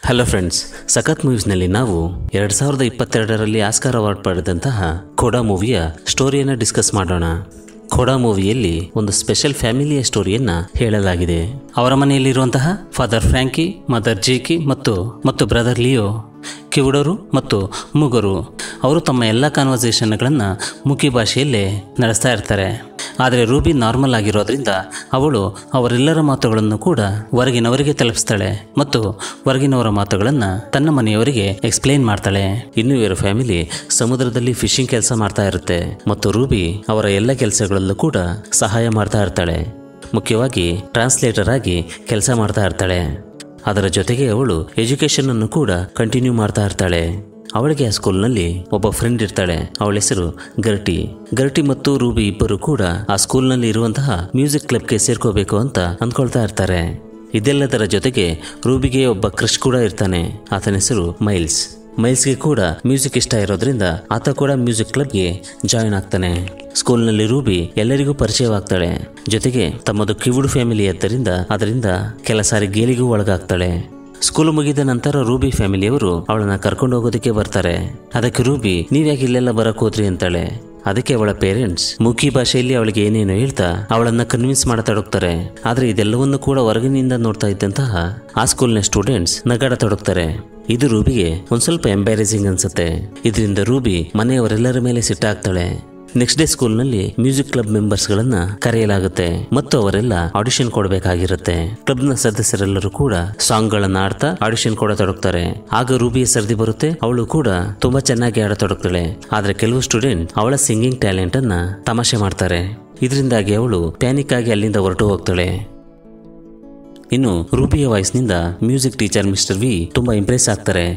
hello friends ಸಖತ್ ಮೂವೀಸ್ನಲ್ಲಿ ನಾವು ಎರಡ್ ಸಾವಿರದ ಇಪ್ಪತ್ತೆರಡರಲ್ಲಿ ಆಸ್ಕಾರ್ ಅವಾರ್ಡ್ ಪಡೆದಂತಹ ಖೋಡಾ ಮೂವಿಯ ಸ್ಟೋರಿಯನ್ನ ಡಿಸ್ಕಸ್ ಮಾಡೋಣ ಖೋಡಾ ಮೂವಿಯಲ್ಲಿ ಒಂದು ಸ್ಪೆಷಲ್ ಫ್ಯಾಮಿಲಿಯ ಸ್ಟೋರಿಯನ್ನ ಹೇಳಲಾಗಿದೆ ಅವರ ಮನೆಯಲ್ಲಿರುವಂತಹ ಫಾದರ್ ಫ್ರ್ಯಾಂಕಿ ಮದರ್ ಜೇಕಿ ಮತ್ತು ಮತ್ತು ಬ್ರದರ್ ಲಿಯೋ ಕಿವುಡರು ಮತ್ತು ಮೂಗರು ಅವರು ತಮ್ಮ ಎಲ್ಲ ಕಾನ್ವರ್ಸೇಷನ್ಗಳನ್ನು ಮುಖಿ ಭಾಷೆಯಲ್ಲೇ ನಡೆಸ್ತಾ ಇರ್ತಾರೆ ಆದರೆ ರೂಬಿ ನಾರ್ಮಲ್ ಆಗಿರೋದ್ರಿಂದ ಅವಳು ಅವರೆಲ್ಲರ ಮಾತುಗಳನ್ನು ಕೂಡ ಹೊರಗಿನವರಿಗೆ ತಲುಪಿಸ್ತಾಳೆ ಮತ್ತು ಹೊರಗಿನವರ ಮಾತುಗಳನ್ನು ತನ್ನ ಮನೆಯವರಿಗೆ ಎಕ್ಸ್ಪ್ಲೇನ್ ಮಾಡ್ತಾಳೆ ಇನ್ನು ಇವರ ಫ್ಯಾಮಿಲಿ ಸಮುದ್ರದಲ್ಲಿ ಫಿಶಿಂಗ್ ಕೆಲಸ ಮಾಡ್ತಾ ಇರುತ್ತೆ ಮತ್ತು ರೂಬಿ ಅವರ ಎಲ್ಲ ಕೆಲಸಗಳಲ್ಲೂ ಕೂಡ ಸಹಾಯ ಮಾಡ್ತಾ ಇರ್ತಾಳೆ ಮುಖ್ಯವಾಗಿ ಟ್ರಾನ್ಸ್ಲೇಟರ್ ಆಗಿ ಕೆಲಸ ಮಾಡ್ತಾ ಇರ್ತಾಳೆ ಅದರ ಜೊತೆಗೆ ಅವಳು ಎಜುಕೇಶನ್ ಅನ್ನು ಕೂಡ ಕಂಟಿನ್ಯೂ ಮಾಡ್ತಾ ಇರ್ತಾಳೆ ಅವಳಿಗೆ ಆ ಸ್ಕೂಲ್ನಲ್ಲಿ ಒಬ್ಬ ಫ್ರೆಂಡ್ ಇರ್ತಾಳೆ ಅವಳ ಹೆಸರು ಗರ್ಟಿ ಗರ್ಟಿ ಮತ್ತು ರೂಬಿ ಇಬ್ಬರು ಕೂಡ ಆ ಸ್ಕೂಲ್ನಲ್ಲಿ ಇರುವಂತಹ ಮ್ಯೂಸಿಕ್ ಕ್ಲಬ್ಗೆ ಸೇರ್ಕೋಬೇಕು ಅಂತ ಅಂದ್ಕೊಳ್ತಾ ಇರ್ತಾರೆ ಇದೆಲ್ಲದರ ಜೊತೆಗೆ ರೂಬಿಗೆ ಒಬ್ಬ ಕ್ರಶ್ ಕೂಡ ಇರ್ತಾನೆ ಆತನ ಹೆಸರು ಮೈಲ್ಸ್ ಮೈಲ್ಸ್ಗೆ ಕೂಡ ಮ್ಯೂಸಿಕ್ ಇಷ್ಟ ಇರೋದ್ರಿಂದ ಆತ ಕೂಡ ಮ್ಯೂಸಿಕ್ ಕ್ಲಬ್ಗೆ ಜಾಯಿನ್ ಆಗ್ತಾನೆ ಸ್ಕೂಲ್ನಲ್ಲಿ ರೂಬಿ ಎಲ್ಲರಿಗೂ ಪರಿಚಯವಾಗ್ತಾಳೆ ಜೊತೆಗೆ ತಮ್ಮದು ಕಿವುಡು ಫ್ಯಾಮಿಲಿ ಆದ್ದರಿಂದ ಅದರಿಂದ ಕೆಲ ಸಾರಿ ಗೇಲಿಗೂ ಒಳಗಾಗ್ತಾಳೆ ಸ್ಕೂಲ್ ಮುಗಿದ ನಂತರ ರೂಬಿ ಫ್ಯಾಮಿಲಿಯವರು ಅವಳನ್ನ ಕರ್ಕೊಂಡು ಹೋಗೋದಕ್ಕೆ ಬರ್ತಾರೆ ಅದಕ್ಕೆ ರೂಬಿ ನೀವ್ಯಾಕೆ ಇಲ್ಲೆಲ್ಲ ಬರಕ್ ಹೋದ್ರಿ ಅಂತಾಳೆ ಅದಕ್ಕೆ ಅವಳ ಪೇರೆಂಟ್ಸ್ ಮುಖಿ ಭಾಷೆಯಲ್ಲಿ ಅವಳಿಗೆ ಏನೇನು ಹೇಳ್ತಾ ಅವಳನ್ನ ಕನ್ವಿನ್ಸ್ ಮಾಡತೊಡಗ್ತಾರೆ ಆದ್ರೆ ಇದೆಲ್ಲವನ್ನು ಕೂಡ ಹೊರಗಿನಿಂದ ನೋಡ್ತಾ ಇದ್ದಂತಹ ಆ ಸ್ಕೂಲ್ನ ಸ್ಟೂಡೆಂಟ್ಸ್ ನಗಾಡತೊಡಗ್ತಾರೆ ಇದು ರೂಬಿಗೆ ಒಂದ್ ಸ್ವಲ್ಪ ಎಂಬ್ಯಾರೇಸಿಂಗ್ ಅನ್ಸುತ್ತೆ ಇದರಿಂದ ರೂಬಿ ಮನೆಯವರೆಲ್ಲರ ಮೇಲೆ ಸಿಟ್ಟಾಗ್ತಾಳೆ ನೆಕ್ಸ್ಟ್ ಡೇ ಸ್ಕೂಲ್ನಲ್ಲಿ ಮ್ಯೂಸಿಕ್ ಕ್ಲಬ್ ಮೆಂಬರ್ಸ್ಗಳನ್ನ ಕರೆಯಲಾಗುತ್ತೆ ಮತ್ತು ಅವರೆಲ್ಲ ಆಡಿಷನ್ ಕೊಡಬೇಕಾಗಿರುತ್ತೆ ಕ್ಲಬ್ನ ಸದಸ್ಯರೆಲ್ಲರೂ ಕೂಡ ಸಾಂಗ್ಗಳನ್ನ ಆಡ್ತಾ ಆಡಿಷನ್ ಕೊಡತೊಡಗ್ತಾರೆ ಆಗ ರೂಬಿಯ ಸರ್ದಿ ಬರುತ್ತೆ ಅವಳು ಕೂಡ ತುಂಬಾ ಚೆನ್ನಾಗಿ ಆಡತೊಡಗ್ತಾಳೆ ಆದ್ರೆ ಕೆಲವು ಸ್ಟೂಡೆಂಟ್ ಅವಳ ಸಿಂಗಿಂಗ್ ಟ್ಯಾಲೆಂಟ್ ಅನ್ನ ತಮಾಷೆ ಮಾಡ್ತಾರೆ ಇದರಿಂದಾಗಿ ಅವಳು ಪ್ಯಾನಿಕ್ ಆಗಿ ಅಲ್ಲಿಂದ ಹೊರಟು ಹೋಗ್ತಾಳೆ ಇನ್ನು ರೂಬಿಯ ವಾಯ್ಸ್ನಿಂದ ಮ್ಯೂಸಿಕ್ ಟೀಚರ್ ಮಿಸ್ಟರ್ ವಿ ತುಂಬಾ ಇಂಪ್ರೆಸ್ ಆಗ್ತಾರೆ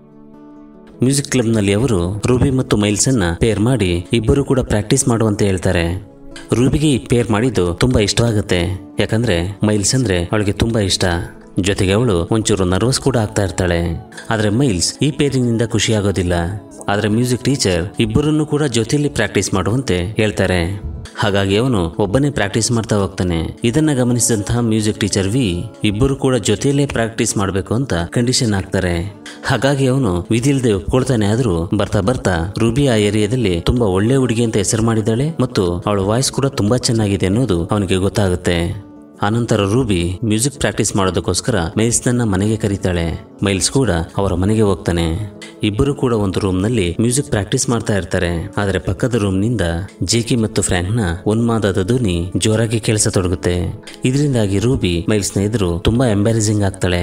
ಮ್ಯೂಸಿಕ್ ಕ್ಲಬ್ನಲ್ಲಿ ಅವರು ರೂಬಿ ಮತ್ತು ಮೈಲ್ಸನ್ನ ಪೇರ್ ಮಾಡಿ ಇಬ್ಬರು ಕೂಡ ಪ್ರಾಕ್ಟೀಸ್ ಮಾಡುವಂತೆ ಹೇಳ್ತಾರೆ ರೂಬಿಗೆ ಈ ಪೇರ್ ಮಾಡಿದ್ದು ತುಂಬಾ ಇಷ್ಟವಾಗುತ್ತೆ ಯಾಕಂದ್ರೆ ಮೈಲ್ಸ್ ಅಂದ್ರೆ ಅವಳಿಗೆ ತುಂಬಾ ಇಷ್ಟ ಜೊತೆಗೆ ಅವಳು ಒಂಚೂರು ನರ್ವಸ್ ಕೂಡ ಆಗ್ತಾ ಇರ್ತಾಳೆ ಆದ್ರೆ ಮೈಲ್ಸ್ ಈ ಪೇರಿನಿಂದ ಖುಷಿ ಆಗೋದಿಲ್ಲ ಆದ್ರೆ ಮ್ಯೂಸಿಕ್ ಟೀಚರ್ ಇಬ್ಬರನ್ನು ಕೂಡ ಜೊತೆಯಲ್ಲಿ ಪ್ರಾಕ್ಟೀಸ್ ಮಾಡುವಂತೆ ಹೇಳ್ತಾರೆ ಹಾಗಾಗಿ ಅವನು ಒಬ್ಬನೇ ಪ್ರಾಕ್ಟೀಸ್ ಮಾಡ್ತಾ ಹೋಗ್ತಾನೆ ಇದನ್ನ ಗಮನಿಸಿದಂತಹ ಮ್ಯೂಸಿಕ್ ಟೀಚರ್ ವಿ ಇಬ್ಬರು ಕೂಡ ಜೊತೆಯಲ್ಲೇ ಪ್ರಾಕ್ಟೀಸ್ ಮಾಡಬೇಕು ಅಂತ ಕಂಡೀಷನ್ ಹಾಕ್ತಾರೆ ಹಾಗಾಗಿ ಅವನು ವಿಧಿಲ್ದೆ ಒಪ್ಕೊಳ್ತಾನೆ ಆದ್ರೂ ಬರ್ತಾ ಬರ್ತಾ ರೂಬಿ ಆ ಏರಿಯಾದಲ್ಲಿ ತುಂಬಾ ಒಳ್ಳೆ ಹುಡುಗಿ ಅಂತ ಹೆಸರು ಮಾಡಿದ್ದಾಳೆ ಮತ್ತು ಅವಳ ವಾಯ್ಸ್ ಕೂಡ ತುಂಬಾ ಚೆನ್ನಾಗಿದೆ ಅನ್ನೋದು ಅವನಿಗೆ ಗೊತ್ತಾಗುತ್ತೆ ಆನಂತರ ರೂಬಿ ಮ್ಯೂಸಿಕ್ ಪ್ರಾಕ್ಟೀಸ್ ಮಾಡೋದಕ್ಕೋಸ್ಕರ ಮೈಲ್ಸ್ನನ್ನ ಮನೆಗೆ ಕರೀತಾಳೆ ಮೈಲ್ಸ್ ಕೂಡ ಅವರ ಮನೆಗೆ ಹೋಗ್ತಾನೆ ಇಬ್ಬರು ಕೂಡ ಒಂದು ರೂಮ್ನಲ್ಲಿ ಮ್ಯೂಸಿಕ್ ಪ್ರಾಕ್ಟೀಸ್ ಮಾಡ್ತಾ ಇರ್ತಾರೆ ಆದರೆ ಪಕ್ಕದ ರೂಮ್ನಿಂದ ಜೇಕಿ ಮತ್ತು ಫ್ರ್ಯಾಂಕ್ನ ಉನ್ಮಾದದ ಧ್ವನಿ ಜೋರಾಗಿ ಕೇಳಿಸತೊಡಗುತ್ತೆ ಇದರಿಂದಾಗಿ ರೂಬಿ ಮೈಲ್ಸ್ನ ಎದುರು ತುಂಬಾ ಎಂಬ್ಯಾರೇಸಿಂಗ್ ಆಗ್ತಾಳೆ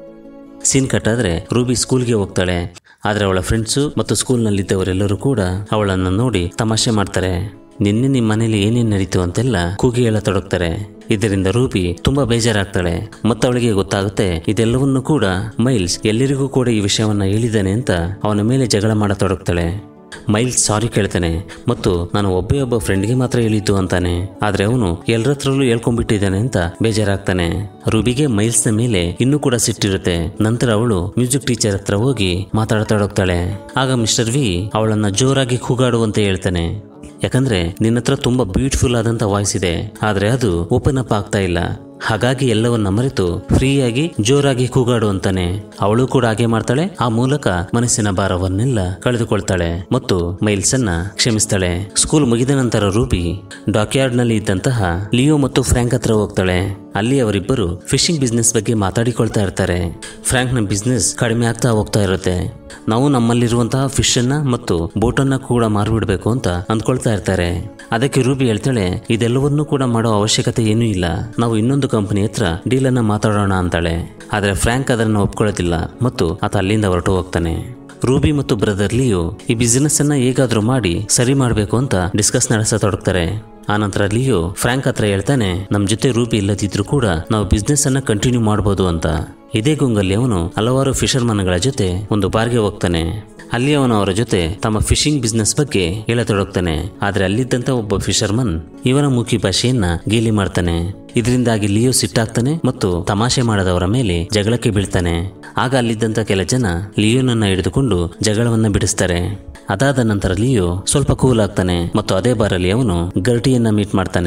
ಸೀನ್ ಕಟ್ ಆದ್ರೆ ರೂಬಿ ಸ್ಕೂಲ್ಗೆ ಹೋಗ್ತಾಳೆ ಆದ್ರೆ ಅವಳ ಫ್ರೆಂಡ್ಸು ಮತ್ತು ಸ್ಕೂಲ್ನಲ್ಲಿದ್ದವರೆಲ್ಲರೂ ಕೂಡ ಅವಳನ್ನು ನೋಡಿ ತಮಾಷೆ ಮಾಡ್ತಾರೆ ನಿನ್ನೆ ನಿಮ್ಮ ಮನೇಲಿ ಏನೇನು ನಡೀತು ಅಂತೆಲ್ಲ ಕೂಗಿ ಹೇಳತೊಡಗ್ತಾರೆ ಇದರಿಂದ ರೂಬಿ ತುಂಬಾ ಬೇಜಾರಾಗ್ತಾಳೆ ಮತ್ತು ಅವಳಿಗೆ ಗೊತ್ತಾಗುತ್ತೆ ಇದೆಲ್ಲವನ್ನೂ ಕೂಡ ಮೈಲ್ಸ್ ಎಲ್ಲರಿಗೂ ಕೂಡ ಈ ವಿಷಯವನ್ನ ಹೇಳಿದ್ದಾನೆ ಅಂತ ಅವನ ಮೇಲೆ ಜಗಳ ಮಾಡತೊಡಗ್ತಾಳೆ ಮೈಲ್ಸ್ ಸಾರಿ ಕೇಳ್ತಾನೆ ಮತ್ತು ನಾನು ಒಬ್ಬೇ ಒಬ್ಬ ಫ್ರೆಂಡ್ಗೆ ಮಾತ್ರ ಹೇಳಿದ್ದು ಅಂತಾನೆ ಆದ್ರೆ ಅವನು ಎಲ್ಲರ ಹತ್ರಲ್ಲೂ ಹೇಳ್ಕೊಂಡ್ಬಿಟ್ಟಿದ್ದಾನೆ ಅಂತ ಬೇಜಾರಾಗ್ತಾನೆ ರೂಬಿಗೆ ಮೈಲ್ಸ್ನ ಮೇಲೆ ಇನ್ನೂ ಕೂಡ ಸಿಟ್ಟಿರುತ್ತೆ ನಂತರ ಅವಳು ಮ್ಯೂಸಿಕ್ ಟೀಚರ್ ಹತ್ರ ಹೋಗಿ ಮಾತಾಡ್ತಾಡೋಗ್ತಾಳೆ ಆಗ ಮಿಸ್ಟರ್ ವಿ ಅವಳನ್ನ ಜೋರಾಗಿ ಕೂಗಾಡುವಂತೆ ಹೇಳ್ತಾನೆ ಯಾಕಂದ್ರೆ ನಿನ್ನ ಹತ್ರ ತುಂಬಾ ಬ್ಯೂಟಿಫುಲ್ ಆದಂತ ವಾಯ್ಸ್ ಇದೆ ಆದ್ರೆ ಅದು ಓಪನ್ ಅಪ್ ಆಗ್ತಾ ಇಲ್ಲ ಹಾಗಾಗಿ ಎಲ್ಲವನ್ನ ಮರೆತು ಫ್ರೀಯಾಗಿ ಜೋರಾಗಿ ಕೂಗಾಡು ಅಂತಾನೆ ಅವಳು ಕೂಡ ಹಾಗೆ ಮಾಡ್ತಾಳೆ ಆ ಮೂಲಕ ಮನಸ್ಸಿನ ಭಾರವನ್ನೆಲ್ಲ ಕಳೆದುಕೊಳ್ತಾಳೆ ಮತ್ತು ಮೈಲ್ಸ್ ಅನ್ನ ಕ್ಷಮಿಸ್ತಾಳೆ ಸ್ಕೂಲ್ ಮುಗಿದ ನಂತರ ರೂಬಿ ಡಾಕ್ಯಾರ್ಡ್ ನಲ್ಲಿ ಇದ್ದಂತಹ ಲಿಯೋ ಮತ್ತು ಫ್ರ್ಯಾಂಕ್ ಹತ್ರ ಹೋಗ್ತಾಳೆ ಅಲ್ಲಿ ಅವರಿಬ್ಬರು ಫಿಶಿಂಗ್ ಬಿಸ್ನೆಸ್ ಬಗ್ಗೆ ಮಾತಾಡಿಕೊಳ್ತಾ ಇರ್ತಾರೆ ಫ್ರ್ಯಾಂಕ್ನ ಬಿಸ್ನೆಸ್ ಕಡಿಮೆ ಆಗ್ತಾ ಹೋಗ್ತಾ ಇರುತ್ತೆ ನಾವು ನಮ್ಮಲ್ಲಿರುವಂತಹ ಫಿಶ್ ಅನ್ನ ಮತ್ತು ಬೋಟನ್ನ ಕೂಡ ಮಾರ್ಬಿಡ್ಬೇಕು ಅಂತ ಅಂದ್ಕೊಳ್ತಾ ಇರ್ತಾರೆ ಅದಕ್ಕೆ ರೂಬಿ ಹೇಳ್ತಾಳೆ ಇದೆಲ್ಲವನ್ನೂ ಕೂಡ ಮಾಡೋ ಅವಶ್ಯಕತೆ ಏನೂ ಇಲ್ಲ ನಾವು ಇನ್ನೊಂದು ಕಂಪನಿ ಹತ್ರ ಡೀಲ್ ಅನ್ನ ಮಾತಾಡೋಣ ಅಂತಾಳೆ ಆದ್ರೆ ಫ್ರ್ಯಾಂಕ್ ಅದನ್ನು ಒಪ್ಕೊಳ್ಳೋದಿಲ್ಲ ಮತ್ತು ಆತ ಅಲ್ಲಿಂದ ಹೊರಟು ಹೋಗ್ತಾನೆ ರೂಬಿ ಮತ್ತು ಬ್ರದರ್ ಲಿಯೋ ಈ ಬಿಸಿನೆಸ್ ಅನ್ನ ಹೇಗಾದ್ರೂ ಮಾಡಿ ಸರಿ ಮಾಡಬೇಕು ಅಂತ ಡಿಸ್ಕಸ್ ನಡೆಸತೊಡಗ್ತಾರೆ ಆನಂತರ ಲಿಯೋ ಫ್ರ್ಯಾಂಕ್ ಹತ್ರ ಹೇಳ್ತಾನೆ ನಮ್ ಜೊತೆ ರೂಬಿ ಇಲ್ಲದಿದ್ರು ಕೂಡ ನಾವು ಬಿಸ್ನೆಸ್ ಅನ್ನ ಕಂಟಿನ್ಯೂ ಮಾಡಬಹುದು ಅಂತ ಇದೇ ಗುಂಗಲ್ಲಿ ಅವನು ಹಲವಾರು ಫಿಶರ್ಮನ್ಗಳ ಜೊತೆ ಒಂದು ಬಾರ್ಗೆ ಹೋಗ್ತಾನೆ ಅಲ್ಲಿ ಅವನು ಅವರ ಜೊತೆ ತಮ್ಮ ಫಿಶಿಂಗ್ ಬಿಸ್ನೆಸ್ ಬಗ್ಗೆ ಹೇಳತೊಡಗ್ತಾನೆ ಆದ್ರೆ ಅಲ್ಲಿದ್ದಂತ ಒಬ್ಬ ಫಿಶರ್ಮನ್ ಇವನ ಮುಖಿ ಭಾಷೆಯನ್ನ ಗೇಲಿ ಮಾಡ್ತಾನೆ ಇದರಿಂದಾಗಿ ಲಿಯೋ ಸಿಟ್ಟಾಗ್ತಾನೆ ಮತ್ತು ತಮಾಷೆ ಮಾಡದವರ ಮೇಲೆ ಜಗಳಕ್ಕೆ ಬೀಳ್ತಾನೆ ಆಗ ಅಲ್ಲಿದ್ದಂತ ಕೆಲ ಜನ ಲಿಯೋನನ್ನ ಹಿಡಿದುಕೊಂಡು ಜಗಳವನ್ನ ಬಿಡಿಸ್ತಾರೆ ಅದಾದ ನಂತರ ಲಿಯೋ ಸ್ವಲ್ಪ ಕೂಲ್ ಆಗ್ತಾನೆ ಮತ್ತು ಅದೇ ಬಾರಲ್ಲಿ ಅವನು ಗರ್ಟಿಯನ್ನ ಮೀಟ್ ಮಾಡ್ತಾನೆ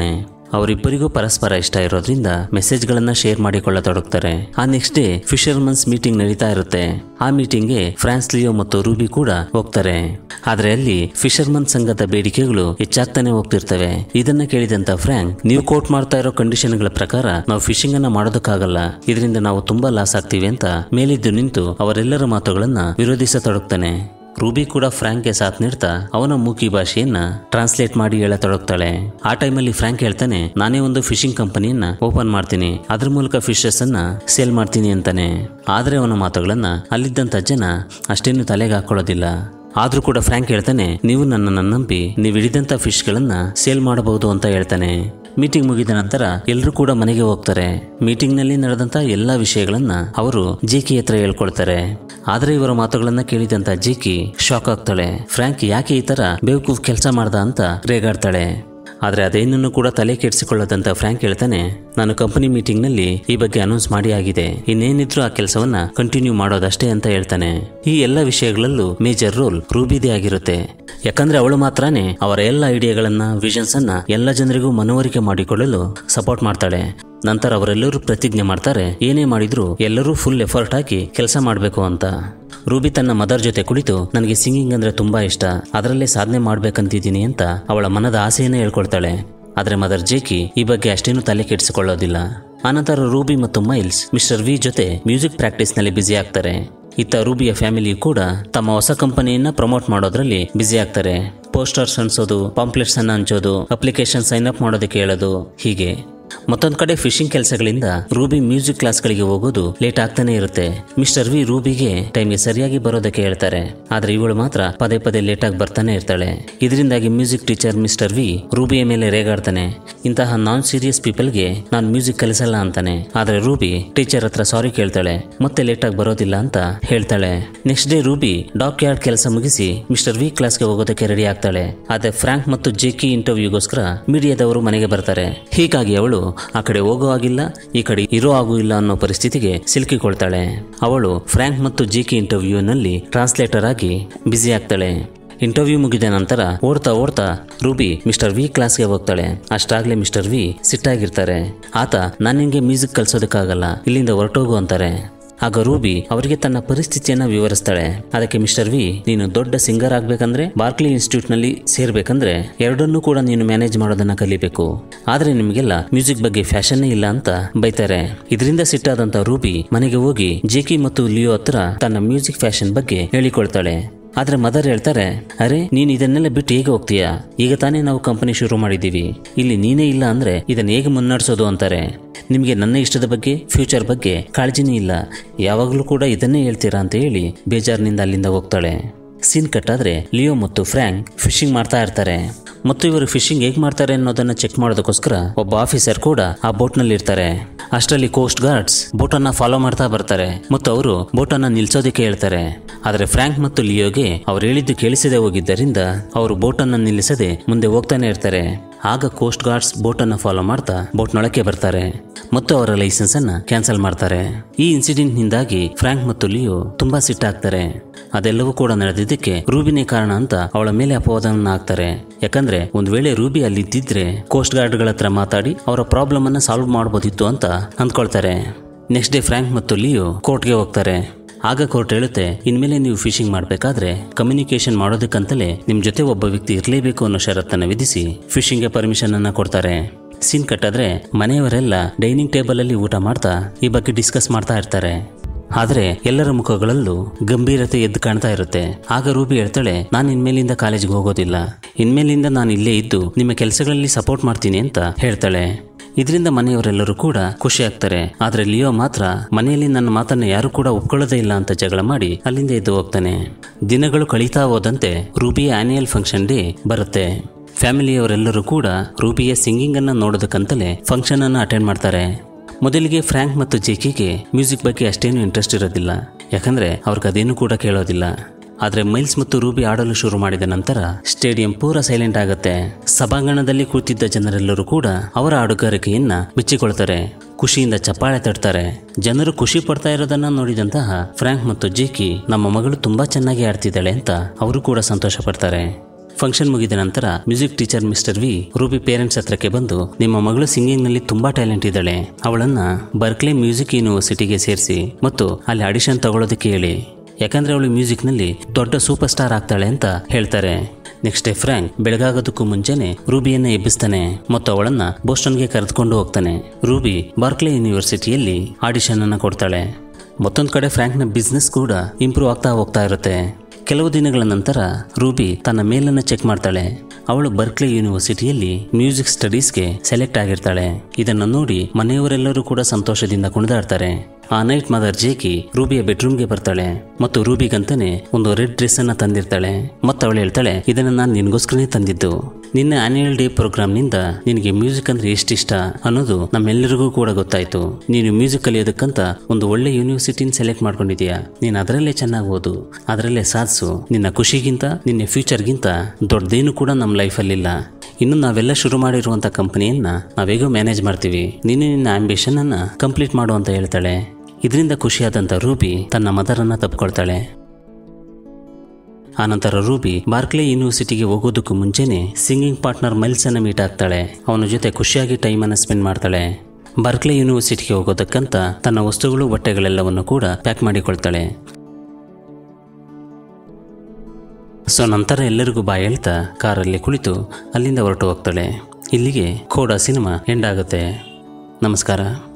ಅವರಿಬ್ಬರಿಗೂ ಪರಸ್ಪರ ಇಷ್ಟ ಇರೋದ್ರಿಂದ ಮೆಸೇಜ್ಗಳನ್ನ ಶೇರ್ ಮಾಡಿಕೊಳ್ಳತೊಡಗ್ತಾರೆ ಆ ನೆಕ್ಸ್ಟ್ ಡೇ ಫಿಶರ್ಮನ್ಸ್ ಮೀಟಿಂಗ್ ನಡೀತಾ ಇರುತ್ತೆ ಆ ಮೀಟಿಂಗ್ಗೆ ಫ್ರಾನ್ಸ್ ಲಿಯೋ ಮತ್ತು ರೂಬಿ ಕೂಡ ಹೋಗ್ತಾರೆ ಆದ್ರೆ ಅಲ್ಲಿ ಫಿಶರ್ಮನ್ ಸಂಘದ ಬೇಡಿಕೆಗಳು ಹೆಚ್ಚಾಗ್ತಾನೆ ಹೋಗ್ತಿರ್ತವೆ ಇದನ್ನ ಕೇಳಿದಂತ ಫ್ರಾಂಕ್ ನೀವು ಕೋಟ್ ಮಾಡ್ತಾ ಇರೋ ಕಂಡೀಷನ್ಗಳ ಪ್ರಕಾರ ನಾವು ಫಿಶಿಂಗ್ ಅನ್ನ ಮಾಡೋದಕ್ಕಾಗಲ್ಲ ಇದರಿಂದ ನಾವು ತುಂಬಾ ಲಾಸ್ ಆಗ್ತೀವಿ ಅಂತ ಮೇಲಿದ್ದು ನಿಂತು ಅವರೆಲ್ಲರ ಮಾತುಗಳನ್ನ ವಿರೋಧಿಸತೊಡಗ್ತಾನೆ ರೂಬಿ ಕೂಡ ಫ್ರಾಂಕ್ಗೆ ಸಾಥ್ ನೀಡ್ತಾ ಅವನ ಮೂಕಿ ಭಾಷೆಯನ್ನ ಟ್ರಾನ್ಸ್ಲೇಟ್ ಮಾಡಿ ಹೇಳತೊಡಗ್ತಾಳೆ ಆ ಟೈಮಲ್ಲಿ ಫ್ರಾಂಕ್ ಹೇಳ್ತಾನೆ ನಾನೇ ಒಂದು ಫಿಶಿಂಗ್ ಕಂಪನಿಯನ್ನ ಓಪನ್ ಮಾಡ್ತೀನಿ ಅದ್ರ ಮೂಲಕ ಫಿಶಸ್ ಅನ್ನ ಸೇಲ್ ಮಾಡ್ತೀನಿ ಅಂತಾನೆ ಆದ್ರೆ ಅವನ ಮಾತುಗಳನ್ನ ಅಲ್ಲಿದ್ದಂತ ಜನ ಅಷ್ಟೇನು ತಲೆಗೆ ಹಾಕೊಳ್ಳೋದಿಲ್ಲ ಆದ್ರೂ ಕೂಡ ಫ್ರಾಂಕ್ ಹೇಳ್ತಾನೆ ನೀವು ನನ್ನನ್ನು ನಂಬಿ ನೀವು ಹಿಡಿದಂತ ಫಿಶ್ಗಳನ್ನ ಸೇಲ್ ಮಾಡಬಹುದು ಅಂತ ಹೇಳ್ತಾನೆ ಮೀಟಿಂಗ್ ಮುಗಿದ ನಂತರ ಎಲ್ಲರೂ ಕೂಡ ಮನೆಗೆ ಹೋಗ್ತಾರೆ ಮೀಟಿಂಗ್ ನಲ್ಲಿ ನಡೆದಂತ ಎಲ್ಲಾ ವಿಷಯಗಳನ್ನ ಅವರು ಜೇಕಿ ಹತ್ರ ಹೇಳ್ಕೊಳ್ತಾರೆ ಆದ್ರೆ ಇವರ ಮಾತುಗಳನ್ನ ಕೇಳಿದಂತ ಜೇಕಿ ಶಾಕ್ ಆಗ್ತಾಳೆ ಫ್ರಾಂಕ್ ಯಾಕೆ ಈ ತರ ಬೇವಕೂಫ್ ಕೆಲಸ ಮಾಡ್ದ ಅಂತ ರೇಗಾಡ್ತಾಳೆ ಆದ್ರೆ ಅದೇನನ್ನು ಕೂಡ ತಲೆ ಕೆಡಿಸಿಕೊಳ್ಳದಂತ ಫ್ರಾಂಕ್ ಹೇಳ್ತಾನೆ ನಾನು ಕಂಪನಿ ಮೀಟಿಂಗ್ ನಲ್ಲಿ ಈ ಬಗ್ಗೆ ಅನೌನ್ಸ್ ಮಾಡಿ ಆಗಿದೆ ಇನ್ನೇನಿದ್ರು ಆ ಕೆಲಸವನ್ನ ಕಂಟಿನ್ಯೂ ಮಾಡೋದಷ್ಟೇ ಅಂತ ಹೇಳ್ತಾನೆ ಈ ಎಲ್ಲ ವಿಷಯಗಳಲ್ಲೂ ಮೇಜರ್ ರೋಲ್ ರೂಬಿದೇ ಆಗಿರುತ್ತೆ ಯಾಕಂದ್ರೆ ಅವಳು ಮಾತ್ರನೇ ಅವರ ಎಲ್ಲ ಐಡಿಯಾಗಳನ್ನ ವಿಷನ್ಸ್ ಅನ್ನ ಎಲ್ಲ ಜನರಿಗೂ ಮನವರಿಕೆ ಮಾಡಿಕೊಳ್ಳಲು ಸಪೋರ್ಟ್ ಮಾಡ್ತಾಳೆ ನಂತರ ಅವರೆಲ್ಲರೂ ಪ್ರತಿಜ್ಞೆ ಮಾಡ್ತಾರೆ ಏನೇ ಮಾಡಿದ್ರು ಎಲ್ಲರೂ ಫುಲ್ ಎಫರ್ಟ್ ಹಾಕಿ ಕೆಲಸ ಮಾಡಬೇಕು ಅಂತ ರೂಬಿ ತನ್ನ ಮದರ್ ಜೊತೆ ಕುಳಿತು ನನಗೆ ಸಿಂಗಿಂಗ್ ಅಂದ್ರೆ ತುಂಬಾ ಇಷ್ಟ ಅದರಲ್ಲೇ ಸಾಧನೆ ಮಾಡ್ಬೇಕಂತಿದ್ದೀನಿ ಅಂತ ಅವಳ ಮನದ ಆಸೆಯನ್ನೇ ಹೇಳ್ಕೊಳ್ತಾಳೆ ಆದ್ರೆ ಮದರ್ ಜೇಕಿ ಈ ಬಗ್ಗೆ ಅಷ್ಟೇನು ತಲೆ ಕೆಡಿಸಿಕೊಳ್ಳೋದಿಲ್ಲ ಆನಂತರ ರೂಬಿ ಮತ್ತು ಮೈಲ್ಸ್ ಮಿಸ್ಟರ್ ವಿ ಜೊತೆ ಮ್ಯೂಸಿಕ್ ಪ್ರಾಕ್ಟೀಸ್ ನಲ್ಲಿ ಬ್ಯುಸಿ ಆಗ್ತಾರೆ ಇತ್ತ ರೂಬಿಯ ಫ್ಯಾಮಿಲಿ ಕೂಡ ತಮ್ಮ ಹೊಸ ಕಂಪನಿಯನ್ನ ಪ್ರಮೋಟ್ ಮಾಡೋದ್ರಲ್ಲಿ ಬ್ಯುಸಿ ಆಗ್ತಾರೆ ಪೋಸ್ಟರ್ಸ್ ಅನ್ಸೋದು ಪಾಂಪ್ಲೆಟ್ಸ್ ಅನ್ನ ಹಂಚೋದು ಅಪ್ಲಿಕೇಶನ್ ಸೈನ್ ಅಪ್ ಮಾಡೋದಕ್ಕೆ ಹೇಳೋದು ಹೀಗೆ ಮತ್ತೊಂದು ಕಡೆ ಫಿಶಿಂಗ್ ಕೆಲಸಗಳಿಂದ ರೂಬಿ ಮ್ಯೂಸಿಕ್ ಕ್ಲಾಸ್ಗಳಿಗೆ ಹೋಗೋದು ಲೇಟ್ ಆಗ್ತಾನೆ ಇರುತ್ತೆ ಮಿಸ್ಟರ್ ವಿ ರೂಬಿಗೆ ಟೈಮ್ಗೆ ಸರಿಯಾಗಿ ಬರೋದಕ್ಕೆ ಹೇಳ್ತಾರೆ ಆದ್ರೆ ಇವಳು ಮಾತ್ರ ಪದೇ ಪದೇ ಲೇಟ್ ಆಗಿ ಬರ್ತಾನೆ ಇರ್ತಾಳೆ ಇದರಿಂದಾಗಿ ಮ್ಯೂಸಿಕ್ ಟೀಚರ್ ಮಿಸ್ಟರ್ ವಿ ರೂಬಿಯ ಮೇಲೆ ರೇಗಾಡ್ತಾನೆ ಇಂತಹ ನಾನ್ ಸೀರಿಯಸ್ ಪೀಪಲ್ಗೆ ನಾನು ಮ್ಯೂಸಿಕ್ ಕಲಿಸಲ್ಲ ಅಂತಾನೆ ಆದ್ರೆ ರೂಬಿ ಟೀಚರ್ ಹತ್ರ ಸಾರಿ ಕೇಳ್ತಾಳೆ ಮತ್ತೆ ಲೇಟ್ ಆಗಿ ಬರೋದಿಲ್ಲ ಅಂತ ಹೇಳ್ತಾಳೆ next day Ruby dock yard ಕೆಲಸ ಮುಗಿಸಿ ಮಿಸ್ಟರ್ ವಿ ಕ್ಲಾಸ್ಗೆ ಹೋಗೋದಕ್ಕೆ ರೆಡಿ ಆಗ್ತಾಳೆ ಆದ್ರೆ ಫ್ರಾಂಕ್ ಮತ್ತು ಜೆಕಿ ಇಂಟರ್ವ್ಯೂಗೋಸ್ಕರ ಮೀಡಿಯಾದವರು ಮನೆಗೆ ಬರ್ತಾರೆ ಹೀಗಾಗಿ ಅವಳು ಆ ಕಡೆ ಹೋಗೋ ಆಗಿಲ್ಲ ಈ ಕಡೆ ಇರೋ ಹಾಗೂ ಇಲ್ಲ ಅನ್ನೋ ಪರಿಸ್ಥಿತಿಗೆ ಸಿಲುಕಿಕೊಳ್ತಾಳೆ ಅವಳು ಫ್ರಾಂಕ್ ಮತ್ತು ಜೆಕಿ ಇಂಟರ್ವ್ಯೂನಲ್ಲಿ ಟ್ರಾನ್ಸ್ಲೇಟರ್ ಆಗಿ ಬ್ಯುಸಿ ಆಗ್ತಾಳೆ ಇಂಟರ್ವ್ಯೂ ಮುಗಿದ ನಂತರ ಓಡ್ತಾ ಓಡ್ತಾ ರೂಬಿ ಮಿಸ್ಟರ್ ವಿ ಕ್ಲಾಸ್ಗೆ ಹೋಗ್ತಾಳೆ ಅಷ್ಟಾಗ್ಲೇ ಮಿಸ್ಟರ್ ವಿ ಸಿಟ್ಟಾಗಿರ್ತಾರೆ ಆತ ನಾನು ನಿನ್ಗೆ ಮ್ಯೂಸಿಕ್ ಕಲ್ಸೋದಕ್ಕಾಗಲ್ಲ ಇಲ್ಲಿಂದ ಹೊರಟೋಗು ಅಂತಾರೆ ಆಗ ರೂಬಿ ಅವರಿಗೆ ತನ್ನ ಪರಿಸ್ಥಿತಿಯನ್ನ ವಿವರಿಸ್ತಾಳೆ ಅದಕ್ಕೆ ಮಿಸ್ಟರ್ ವಿ ನೀನು ದೊಡ್ಡ ಸಿಂಗರ್ ಆಗ್ಬೇಕಂದ್ರೆ ಬಾರ್ಕ್ಲಿ ಇನ್ಸ್ಟಿಟ್ಯೂಟ್ ನಲ್ಲಿ ಸೇರ್ಬೇಕಂದ್ರೆ ಎರಡನ್ನೂ ಕೂಡ ನೀನು ಮ್ಯಾನೇಜ್ ಮಾಡೋದನ್ನ ಕಲಿಬೇಕು ಆದ್ರೆ ನಿಮಗೆಲ್ಲ ಮ್ಯೂಸಿಕ್ ಬಗ್ಗೆ ಫ್ಯಾಷನ್ನೇ ಇಲ್ಲ ಅಂತ ಬೈತಾರೆ ಇದರಿಂದ ಸಿಟ್ಟಾದಂತ ರೂಬಿ ಮನೆಗೆ ಹೋಗಿ ಜೇಕಿ ಮತ್ತು ಲಿಯೋ ಹತ್ರ ತನ್ನ ಮ್ಯೂಸಿಕ್ ಫ್ಯಾಷನ್ ಬಗ್ಗೆ ಹೇಳಿಕೊಳ್ತಾಳೆ ಆದ್ರೆ ಮದರ್ ಹೇಳ್ತಾರೆ ಅರೆ ನೀನ್ ಇದನ್ನೆಲ್ಲ ಬಿಟ್ಟು ಹೇಗೆ ಹೋಗ್ತೀಯಾ ಈಗ ತಾನೇ ನಾವು ಕಂಪನಿ ಶುರು ಮಾಡಿದ್ದೀವಿ ಇಲ್ಲಿ ನೀನೇ ಇಲ್ಲ ಅಂದ್ರೆ ಇದನ್ನ ಹೇಗೆ ಮುನ್ನಡೆಸೋದು ಅಂತಾರೆ ನಿಮಗೆ ನನ್ನ ಇಷ್ಟದ ಬಗ್ಗೆ ಫ್ಯೂಚರ್ ಬಗ್ಗೆ ಕಾಳಜಿನೇ ಇಲ್ಲ ಯಾವಾಗಲೂ ಕೂಡ ಇದನ್ನೇ ಹೇಳ್ತೀರಾ ಅಂತ ಹೇಳಿ ಬೇಜಾರಿನಿಂದ ಅಲ್ಲಿಂದ ಹೋಗ್ತಾಳೆ ಸೀನ್ ಕಟ್ಟಾದ್ರೆ ಲಿಯೋ ಮತ್ತು ಫ್ರ್ಯಾಂಕ್ ಫಿಶಿಂಗ್ ಮಾಡ್ತಾ ಇರ್ತಾರೆ ಮತ್ತು ಇವರು ಫಿಶಿಂಗ್ ಹೇಗೆ ಮಾಡ್ತಾರೆ ಅನ್ನೋದನ್ನ ಚೆಕ್ ಮಾಡೋದಕ್ಕೋಸ್ಕರ ಒಬ್ಬ ಆಫೀಸರ್ ಕೂಡ ಆ ಬೋಟ್ನಲ್ಲಿ ಇರ್ತಾರೆ ಅಷ್ಟರಲ್ಲಿ ಕೋಸ್ಟ್ ಗಾರ್ಡ್ಸ್ ಬೋಟನ್ನ ಫಾಲೋ ಮಾಡ್ತಾ ಬರ್ತಾರೆ ಮತ್ತು ಅವರು ಬೋಟನ್ನ ನಿಲ್ಸೋದಕ್ಕೆ ಹೇಳ್ತಾರೆ ಆದರೆ ಫ್ರಾಂಕ್ ಮತ್ತು ಲಿಯೋಗೆ ಅವ್ರು ಹೇಳಿದ್ದು ಕೇಳಿಸದೆ ಹೋಗಿದ್ದರಿಂದ ಅವರು ಬೋಟನ್ನ ನಿಲ್ಲಿಸದೆ ಮುಂದೆ ಹೋಗ್ತಾನೆ ಇರ್ತಾರೆ ಆಗ ಕೋಸ್ಟ್ ಗಾರ್ಡ್ಸ್ ಬೋಟನ್ನ ಫಾಲೋ ಮಾಡ್ತಾ ಬೋಟ್ನೊಳಕ್ಕೆ ಬರ್ತಾರೆ ಮತ್ತು ಅವರ ಲೈಸೆನ್ಸ್ ಅನ್ನ ಕ್ಯಾನ್ಸಲ್ ಮಾಡ್ತಾರೆ ಈ ಇನ್ಸಿಡೆಂಟ್ ನಿಂದಾಗಿ ಫ್ರಾಂಕ್ ಮತ್ತು ಲಿಯೋ ತುಂಬಾ ಸಿಟ್ಟಾಗ್ತಾರೆ ಅದೆಲ್ಲವೂ ಕೂಡ ನಡೆದಿದ್ದಕ್ಕೆ ರೂಬಿನೇ ಕಾರಣ ಅಂತ ಅವಳ ಮೇಲೆ ಅಪವಾದವನ್ನ ಹಾಕ್ತಾರೆ ಯಾಕಂದ್ರೆ ಒಂದ್ ವೇಳೆ ರೂಬಿ ಅಲ್ಲಿದ್ದಿದ್ರೆ ಕೋಸ್ಟ್ ಗಾರ್ಡ್ಗಳ ಹತ್ರ ಮಾತಾಡಿ ಅವರ ಪ್ರಾಬ್ಲಮ್ ಅನ್ನ ಸಾಲ್ವ್ ಮಾಡಬಹುದಿತ್ತು ಅಂತ ಅಂದ್ಕೊಳ್ತಾರೆ ನೆಕ್ಸ್ಟ್ ಡೇ ಫ್ರಾಂಕ್ ಮತ್ತು ಲಿಯೋ ಕೋರ್ಟ್ಗೆ ಹೋಗ್ತಾರೆ ಆಗ ಕೋರ್ಟ್ ಹೇಳುತ್ತೆ ಇನ್ಮೇಲೆ ನೀವು ಫಿಶಿಂಗ್ ಮಾಡಬೇಕಾದ್ರೆ ಕಮ್ಯುನಿಕೇಶನ್ ಮಾಡೋದಕ್ಕಂತಲೇ ನಿಮ್ ಜೊತೆ ಒಬ್ಬ ವ್ಯಕ್ತಿ ಇರಲೇಬೇಕು ಅನ್ನೋ ಷರತ್ತನ್ನು ವಿಧಿಸಿ ಫಿಶಿಂಗ್ಗೆ ಪರ್ಮಿಷನ್ ಅನ್ನ ಕೊಡ್ತಾರೆ ಸೀನ್ ಕಟ್ಟಾದ್ರೆ ಮನೆಯವರೆಲ್ಲ ಡೈನಿಂಗ್ ಟೇಬಲ್ ಅಲ್ಲಿ ಊಟ ಮಾಡ್ತಾ ಈ ಬಗ್ಗೆ ಡಿಸ್ಕಸ್ ಮಾಡ್ತಾ ಇರ್ತಾರೆ ಆದ್ರೆ ಎಲ್ಲರ ಮುಖಗಳಲ್ಲೂ ಗಂಭೀರತೆ ಎದ್ದು ಕಾಣ್ತಾ ಇರುತ್ತೆ ಆಗ ರೂಬಿ ಹೇಳ್ತಾಳೆ ನಾನು ಇನ್ಮೇಲಿಂದ ಕಾಲೇಜ್ಗೆ ಹೋಗೋದಿಲ್ಲ ಇನ್ಮೇಲಿಂದ ನಾನು ಇಲ್ಲೇ ಇದ್ದು ನಿಮ್ಮ ಕೆಲಸಗಳಲ್ಲಿ ಸಪೋರ್ಟ್ ಮಾಡ್ತೀನಿ ಅಂತ ಹೇಳ್ತಾಳೆ ಇದರಿಂದ ಮನೆಯವರೆಲ್ಲರೂ ಕೂಡ ಖುಷಿ ಆಗ್ತಾರೆ ಆದ್ರೆ ಲಿಯೋ ಮಾತ್ರ ಮನೆಯಲ್ಲಿ ನನ್ನ ಮಾತನ್ನ ಯಾರು ಕೂಡ ಒಪ್ಕೊಳ್ಳೋದೇ ಇಲ್ಲ ಅಂತ ಜಗಳ ಮಾಡಿ ಅಲ್ಲಿಂದ ಎದ್ದು ಹೋಗ್ತಾನೆ ದಿನಗಳು ಕಳೀತಾ ಹೋದಂತೆ ರೂಬಿಯ ಆನ್ಯುಯಲ್ ಫಂಕ್ಷನ್ ಡೇ ಬರುತ್ತೆ ಫ್ಯಾಮಿಲಿಯವರೆಲ್ಲರೂ ಕೂಡ ರೂಬಿಯ ಸಿಂಗಿಂಗ್ ಅನ್ನ ನೋಡೋದಕ್ಕಂತಲೇ ಫಂಕ್ಷನ್ ಅನ್ನ ಅಟೆಂಡ್ ಮಾಡ್ತಾರೆ ಮೊದಲಿಗೆ ಫ್ರಾಂಕ್ ಮತ್ತು ಜೇಕಿಗೆ ಮ್ಯೂಸಿಕ್ ಬಗ್ಗೆ ಅಷ್ಟೇನು ಇಂಟ್ರೆಸ್ಟ್ ಇರೋದಿಲ್ಲ ಯಾಕಂದ್ರೆ ಅವ್ರಿಗೆ ಅದೇನು ಕೂಡ ಕೇಳೋದಿಲ್ಲ ಆದ್ರೆ ಮೈಲ್ಸ್ ಮತ್ತು ರೂಬಿ ಆಡಲು ಶುರು ಮಾಡಿದ ನಂತರ ಸ್ಟೇಡಿಯಂ ಪೂರ ಸೈಲೆಂಟ್ ಆಗುತ್ತೆ ಸಭಾಂಗಣದಲ್ಲಿ ಕೂತಿದ್ದ ಜನರೆಲ್ಲರೂ ಕೂಡ ಅವರ ಆಡುಗಾರಿಕೆಯನ್ನ ಮೆಚ್ಚಿಕೊಳ್ತಾರೆ ಖುಷಿಯಿಂದ ಚಪ್ಪಾಳೆ ತಟ್ತಾರೆ ಜನರು ಖುಷಿ ಪಡ್ತಾ ಇರೋದನ್ನ ನೋಡಿದಂತಹ ಫ್ರಾಂಕ್ ಮತ್ತು ಜೇಕಿ ನಮ್ಮ ಮಗಳು ತುಂಬಾ ಚೆನ್ನಾಗಿ ಆಡ್ತಿದ್ದಾಳೆ ಅಂತ ಅವರು ಕೂಡ ಸಂತೋಷ ಪಡ್ತಾರೆ ಫಂಕ್ಷನ್ ಮುಗಿದ ನಂತರ music teacher mister V Ruby parents ಹತ್ರಕ್ಕೆ ಬಂದು ನಿಮ್ಮ ಮಗಳು ಸಿಂಗಿಂಗ್ ನಲ್ಲಿ ತುಂಬಾ ಟ್ಯಾಲೆಂಟ್ ಇದ್ದಾಳೆ ಅವಳನ್ನ ಬರ್ಕ್ಲೆ ಮ್ಯೂಸಿಕ್ ಯೂನಿವರ್ಸಿಟಿಗೆ ಸೇರಿಸಿ ಮತ್ತು ಅಲ್ಲಿ ಆಡಿಷನ್ ತಗೊಳ್ಳೋದಕ್ಕೆ ಹೇಳಿ ಯಾಕಂದ್ರೆ ಅವಳು ಮ್ಯೂಸಿಕ್ ನಲ್ಲಿ ದೊಡ್ಡ ಸೂಪರ್ ಸ್ಟಾರ್ ಆಗ್ತಾಳೆ ಅಂತ ಹೇಳ್ತಾರೆ ನೆಕ್ಸ್ಟ್ ಡೇ ಫ್ರ್ಯಾಂಕ್ ಬೆಳಗಾಗೋದಕ್ಕೂ ಮುಂಚೆನೆ ರೂಬಿಯನ್ನ ಎಬ್ಬಿಸ್ತಾನೆ ಮತ್ತು ಅವಳನ್ನ ಬೋಸ್ಟನ್ಗೆ ಕರೆದುಕೊಂಡು ಹೋಗ್ತಾನೆ ರೂಬಿ ಬಾರ್ಕ್ಲೆ ಯೂನಿವರ್ಸಿಟಿಯಲ್ಲಿ ಆಡಿಷನ್ ಅನ್ನ ಕೊಡ್ತಾಳೆ ಮತ್ತೊಂದು ಕಡೆ ಫ್ರ್ಯಾಂಕ್ನ ಬಿಸ್ನೆಸ್ ಕೂಡ ಇಂಪ್ರೂವ್ ಆಗ್ತಾ ಹೋಗ್ತಾ ಇರುತ್ತೆ ಕೆಲವು ದಿನಗಳ ನಂತರ ರೂಬಿ ತನ್ನ ಮೇಲನ್ನು ಚೆಕ್ ಮಾಡ್ತಾಳೆ ಅವಳು ಬರ್ಕ್ಲೆ ಯೂನಿವರ್ಸಿಟಿಯಲ್ಲಿ ಮ್ಯೂಸಿಕ್ ಸ್ಟಡೀಸ್ಗೆ ಸೆಲೆಕ್ಟ್ ಆಗಿರ್ತಾಳೆ ಇದನ್ನು ನೋಡಿ ಮನೆಯವರೆಲ್ಲರೂ ಕೂಡ ಸಂತೋಷದಿಂದ ಕುಣಿದಾಡ್ತಾರೆ ಆ ನೈಟ್ ಮದರ್ ಜೇಕಿ ರೂಬಿಯ ಬೆಡ್ರೂಮ್ಗೆ ಬರ್ತಾಳೆ ಮತ್ತು ರೂಬಿಗಂತಾನೆ ಒಂದು ರೆಡ್ ಡ್ರೆಸ್ ಅನ್ನ ತಂದಿರ್ತಾಳೆ ಮತ್ತು ಅವಳು ಹೇಳ್ತಾಳೆ ಇದನ್ನ ನಾನು ನಿನ್ಗೋಸ್ಕರನೇ ತಂದಿದ್ದು ನಿನ್ನ ಆನ್ಯುವಲ್ ಡೇ ಪ್ರೋಗ್ರಾಮ್ನಿಂದ ನಿನಗೆ ಮ್ಯೂಸಿಕ್ ಅಂದ್ರೆ ಎಷ್ಟಿಷ್ಟ ಅನ್ನೋದು ನಮ್ಮೆಲ್ಲರಿಗೂ ಕೂಡ ಗೊತ್ತಾಯ್ತು ನೀನು ಮ್ಯೂಸಿಕ್ ಕಲಿಯೋದಕ್ಕಂತ ಒಂದು ಒಳ್ಳೆ ಯೂನಿವರ್ಸಿಟಿನ ಸೆಲೆಕ್ಟ್ ಮಾಡ್ಕೊಂಡಿದೀಯಾ ನೀನು ಅದರಲ್ಲೇ ಚೆನ್ನಾಗಿ ಓದು ಅದರಲ್ಲೇ ಸಾಧಿಸು ನಿನ್ನ ಖುಷಿಗಿಂತ ನಿನ್ನ ಫ್ಯೂಚರ್ಗಿಂತ ದೊಡ್ಡದೇನು ಕೂಡ ನಮ್ಮ ಲೈಫಲ್ಲಿಲ್ಲ ಇನ್ನು ನಾವೆಲ್ಲ ಶುರು ಮಾಡಿರುವಂಥ ಕಂಪನಿಯನ್ನ ನಾವೇಗೋ ಮ್ಯಾನೇಜ್ ಮಾಡ್ತೀವಿ ನೀನು ನಿನ್ನ ಆಂಬಿಷನ್ ಅನ್ನ ಕಂಪ್ಲೀಟ್ ಮಾಡು ಅಂತ ಹೇಳ್ತಾಳೆ ಇದರಿಂದ ಖುಷಿಯಾದಂಥ ರೂಬಿ ತನ್ನ ಮದರನ್ನ ತಪ್ಕೊಳ್ತಾಳೆ ಆನಂತರ ರೂಬಿ ಬಾರ್ಕ್ಲೆ ಯೂನಿವರ್ಸಿಟಿಗೆ ಹೋಗೋದಕ್ಕೂ ಮುಂಚೆನೆ ಸಿಂಗಿಂಗ್ ಪಾರ್ಟ್ನರ್ ಮೈಲ್ಸ್ ಅನ್ನ ಮೀಟ್ ಆಗ್ತಾಳೆ ಅವನ ಜೊತೆ ಖುಷಿಯಾಗಿ ಟೈಮ್ ಅನ್ನ ಸ್ಪೆಂಡ್ ಮಾಡ್ತಾಳೆ ಬಾರ್ಕ್ಲೆ ಯೂನಿವರ್ಸಿಟಿಗೆ ಹೋಗೋದಕ್ಕಂತ ತನ್ನ ವಸ್ತುಗಳು ಬಟ್ಟೆಗಳೆಲ್ಲವನ್ನು ಕೂಡ ಪ್ಯಾಕ್ ಮಾಡಿಕೊಳ್ತಾಳೆ ಸೊ ನಂತರ ಎಲ್ಲರಿಗೂ ಬಾಯ್ ಹೇಳ್ತಾ ಕಾರಲ್ಲಿ ಕುಳಿತು ಅಲ್ಲಿಂದ ಹೊರಟು ಹೋಗ್ತಾಳೆ ಇಲ್ಲಿಗೆ ಖೋಡ ಸಿನಿಮಾ ಎಂಡ್ ಆಗುತ್ತೆ ನಮಸ್ಕಾರ